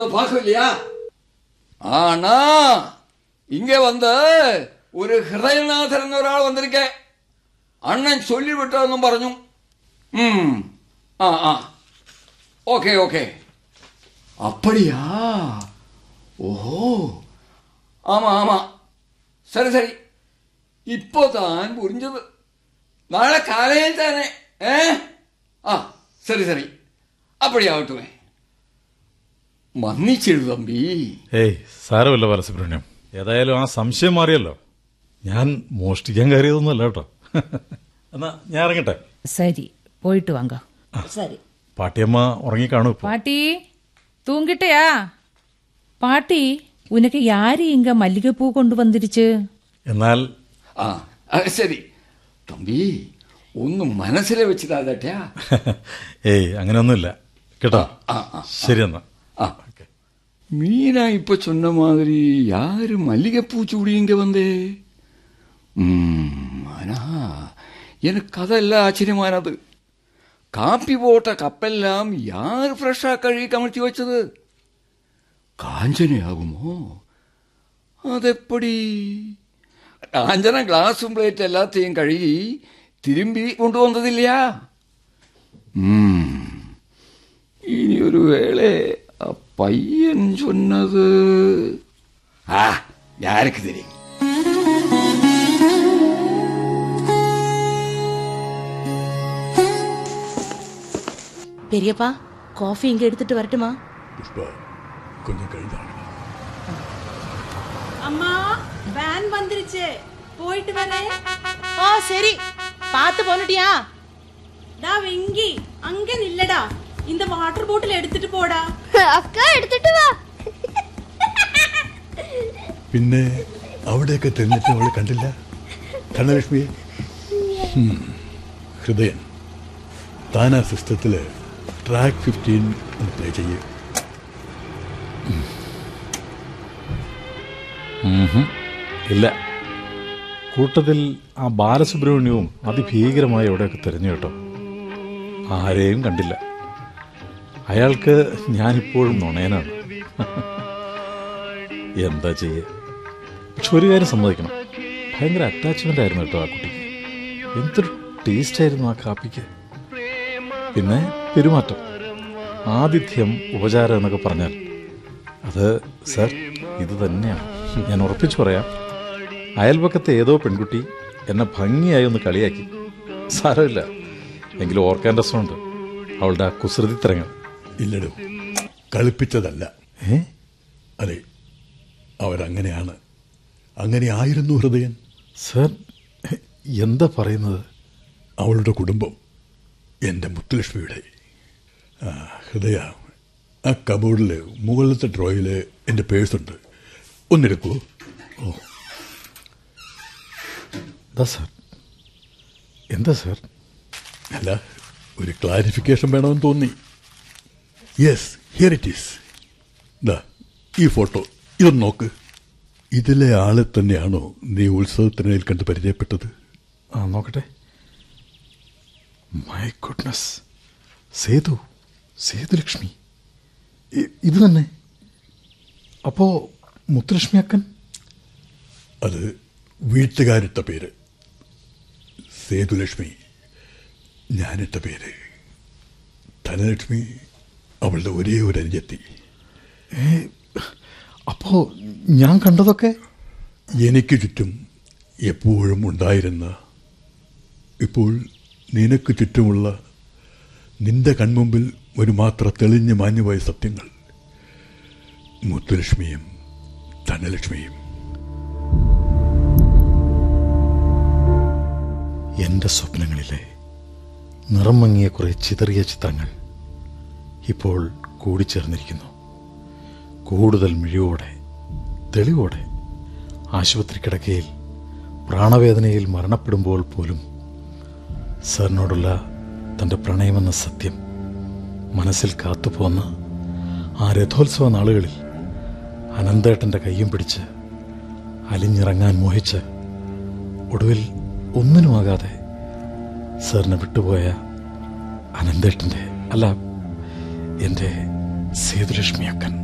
பார்க்க இல்லையா ஆனா இங்க வந்து ஒரு ஹிருதயநாதன் ഒരാൾ വന്നിരിക്കെ അണ്ണൻ ചൊല്ലിവിട്ടെന്നും പറഞ്ഞു ഉം. ആ ആ ഓക്കെ ഓക്കെ அப்படியா ஓஹோ ஆமா ஆமா சரி சரி இப்போதான் புரிஞ்சது നാളെ കാലയിൽ തന്നെ ഏ ആ ശരി ശരി അപ്പടിയാവട്ടുമേ മന്നിച്ചിടു തമ്പി ഏയ് സാരമില്ല ബാലസുബ്രഹ്മണ്യം ഏതായാലും ആ സംശയം മാറിയല്ലോ ഞാൻ മോഷ്ടിക്കാൻ കയറിയതൊന്നുമല്ല കേട്ടോ എന്നാ ഞാൻ ഇറങ്ങട്ടെ சரி போயிட்டு வாங்க சரி പാട്ടിയമ്മ ഉറങ്ങിക്കാണും ഇപ്പൊ பாட்டி தூங்கிட்டயா பாட்டி உனக்கு யாரு இங்க மல்லிகைப்பூ கொண்டு வந்துருச்சு എന്നാൽ ആ അത് ശരി തമ്പി ഒന്നും മനസ്സിലെ വെച്ചിട്ടാ ഏയ് അങ്ങനെയൊന്നുമില്ല കേട്ടോ ആ, ആ, ശരി എന്നാ ആ மீனா இப்ப சொன்ன மாதிரி யாரு மல்லிகைப்பூ சூடி இங்க வந்தே ம், ஆனா எனக்கு அதெல்லாம் ஆச்சரியமானது காப்பி போட்ட கப்பெல்லாம் யார் ஃப்ரெஷ்ஷா கழுவி கமிழ்த்தி வச்சது காஞ்சனை ஆகுமோ അതെപ്പടി കാഞ്ചന ഗ്ലാസും പ്ലേറ്റ് എല്ലാത്തെയും കഴുകി തിരുമ്പി കൊണ്ടുവന്നതില്ല ഇനി ഒരു വേള ആ പയ്യൻ ചൊന്നത് ആ யாருக்கு தெரியும் பெரியப்பா காஃபி இங்க எடுத்துட்டு வரட்டுமா புஷ்பா கொஞ்சம் கழிதான் அம்மா வேன் வந்துருச்சு போயிட்டு வரேன் ஆ சரி பார்த்து போனுட்டியா டா வெங்கி அங்க நில்லடா இந்த வாட்டர் பாட்டில் எடுத்துட்டு போடா അക്ക എടുത്തിട്ട് വാ പിന്നെ അവിടെയൊക്കെ തിരഞ്ഞിട്ട് അവൾ കണ്ടില്ല ധനലക്ഷ്മിയെ ഹും, ഹൃദയൻ താൻ ആ സിസ്റ്റത്തില് ട്രാക്ക് ഫിഫ്റ്റീൻ ഒന്ന് പ്ലേ ചെയ്യേ ഇല്ല കൂട്ടത്തിൽ ആ ബാലസുബ്രഹ്മണ്യവും അതിഭീകരമായി എവിടെയൊക്കെ തിരഞ്ഞു കേട്ടോ ആരെയും കണ്ടില്ല അയാൾക്ക് ഞാനിപ്പോഴും നുണയനാണ് എന്താ ചെയ്യ പക്ഷെ ഒരു കാര്യം സമ്മതിക്കണം ഭയങ്കര അറ്റാച്ച്മെന്റ് ആയിരുന്നു കേട്ടോ ആ കുട്ടിക്ക് എന്തൊരു ടേസ്റ്റ് ആയിരുന്നു ആ കാപ്പിക്ക് പിന്നെ പെരുമാറ്റം ആതിഥ്യം ഉപചാരം എന്നൊക്കെ പറഞ്ഞാൽ അത് സർ ഇത് തന്നെയാണ് ഞാൻ ഉറപ്പിച്ചു പറയാം അയൽപക്കത്തെ ഏതോ പെൺകുട്ടി എന്നെ ഭംഗിയായി ഒന്ന് കളിയാക്കി സാരമില്ല എങ്കിലും ഓർക്കാൻ രസമുണ്ട് അവളുടെ ആ കുസൃതിത്തരങ്ങൾ ഇല്ലടോ കളിപ്പിച്ചതല്ല ഏ അതെ അവരങ്ങനെയാണ് അങ്ങനെ ആയിരുന്നു ഹൃദയൻ സർ എന്താ പറയുന്നത് അവളുടെ കുടുംബം എൻ്റെ മുത്തുലക്ഷ്മിയുടെ ആ, ഹൃദയ ആ കബോർഡിൽ മുകളിലത്തെ ഡ്രോയിൽ എൻ്റെ പേഴ്സുണ്ട് ഒന്നെടുക്കൂ ഓ എന്താ സർ എന്താ സർ അല്ല ഒരു ക്ലാരിഫിക്കേഷൻ വേണമെന്ന് തോന്നി യെസ് ഹിയർ ഇറ്റ് ഈസ് ദാ ഈ ഫോട്ടോ ഇതൊന്ന് നോക്ക് ഇതിലെ ആളെ തന്നെയാണോ നീ ഉത്സവത്തിനിടയിൽ കണ്ട് പരിചയപ്പെട്ടത് ആ നോക്കട്ടെ മൈ ഗുഡ്നസ് സേതു സേതുലക്ഷ്മി ഇ- ഇത് തന്നെ അപ്പോ മുത്തുലക്ഷ്മി അക്കൻ അത് വീട്ടുകാരിട്ട പേര് സേതുലക്ഷ്മി ഞാനിട്ട പേര് ധനലക്ഷ്മി അവളുടെ ഒരേ ഒരു അനുജത്തി അപ്പോ ഞാൻ കണ്ടതൊക്കെ എനിക്ക് ചുറ്റും എപ്പോഴും ഉണ്ടായിരുന്ന ഇപ്പോൾ നിനക്ക് ചുറ്റുമുള്ള നിന്റെ കൺമുമ്പിൽ ഒരു മാത്ര തെളിഞ്ഞു മാഞ്ഞുപോയ സത്യങ്ങൾ മുത്തുലക്ഷ്മിയും ധനലക്ഷ്മിയും എന്റെ സ്വപ്നങ്ങളിലെ നിറം മങ്ങിയ കുറെ ചിതറിയ ചിത്രങ്ങൾ ഇപ്പോൾ കൂടിച്ചേർന്നിരിക്കുന്നു കൂടുതൽ മിഴിവോടെ തെളിവോടെ ആശുപത്രി കിടക്കയിൽ പ്രാണവേദനയിൽ മരണപ്പെടുമ്പോൾ പോലും സാറിനോടുള്ള തൻ്റെ പ്രണയമെന്ന സത്യം മനസ്സിൽ കാത്തുപോന്ന ആ രഥോത്സവ നാളുകളിൽ അനന്തേട്ടൻ്റെ കയ്യും പിടിച്ച് അലിഞ്ഞിറങ്ങാൻ മോഹിച്ച് ഒടുവിൽ ഒന്നിനുമാകാതെ സാറിനെ വിട്ടുപോയ അനന്തേട്ടൻ്റെ അല്ല എൻ്റെ സേതുലക്ഷ്മി അക്കൻ